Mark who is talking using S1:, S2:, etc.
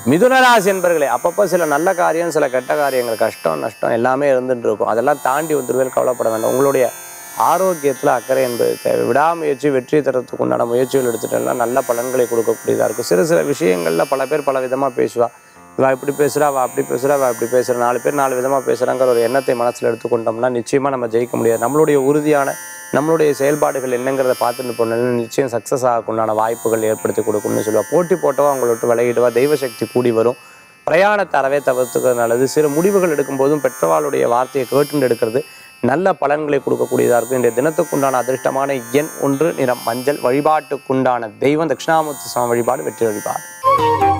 S1: மிதுனராசி என்பர்களே அப்பப்போ சில நல்ல காரியம் சில கெட்ட காரியங்கள் கஷ்டம் நஷ்டம் எல்லாமே இருந்துட்டு இருக்கும் அதெல்லாம் தாண்டி வந்துருவேல் கவலைப்பட வேண்டாம் உங்களுடைய ஆரோக்கியத்தில் அக்கறை என்பது தேவை விடாமுயற்சி வெற்றி தரத்துக்கு உண்டான முயற்சிகள் எடுத்துட்டோம்னா நல்ல பலன்களை கொடுக்கக்கூடியதாக இருக்கும் சில சில விஷயங்களில் பல பேர் பல விதமாக பேசுவா இவா இப்படி பேசுகிறா அவள் அப்படி பேசுகிறா அவள் அப்படி பேசுகிறா நாலு பேர் நாலு விதமாக பேசுகிறாங்கிற ஒரு எண்ணத்தை மனசில் எடுத்துக்கொண்டோம்னா நிச்சயமாக நம்ம ஜெயிக்க முடியாது நம்மளுடைய உறுதியான நம்மளுடைய செயல்பாடுகள் என்னங்கிறத பார்த்துட்டு போனாலும் நிச்சயம் சக்ஸஸ் ஆகக்குண்டான வாய்ப்புகள் ஏற்படுத்தி கொடுக்கும்னு சொல்லுவா போட்டி போட்டவா அவங்கள விட்டு விலகிடுவா தெய்வ சக்தி கூடி வரும் பிரயாணத்தை அறவே தவிர்த்துக்கிறது நல்லது சில முடிவுகள் எடுக்கும்போதும் பெற்றவாளுடைய வார்த்தையை கேட்டுன்னு எடுக்கிறது நல்ல பலன்களை கொடுக்கக்கூடியதாக இருக்கும் இன்றைய தினத்துக்குண்டான அதிர்ஷ்டமான எண் ஒன்று நிறம் மஞ்சள் வழிபாட்டுக்குண்டான தெய்வம் தட்சிணாமூர்த்தி சுவாமி வழிபாடு வெற்றி வழிபாடு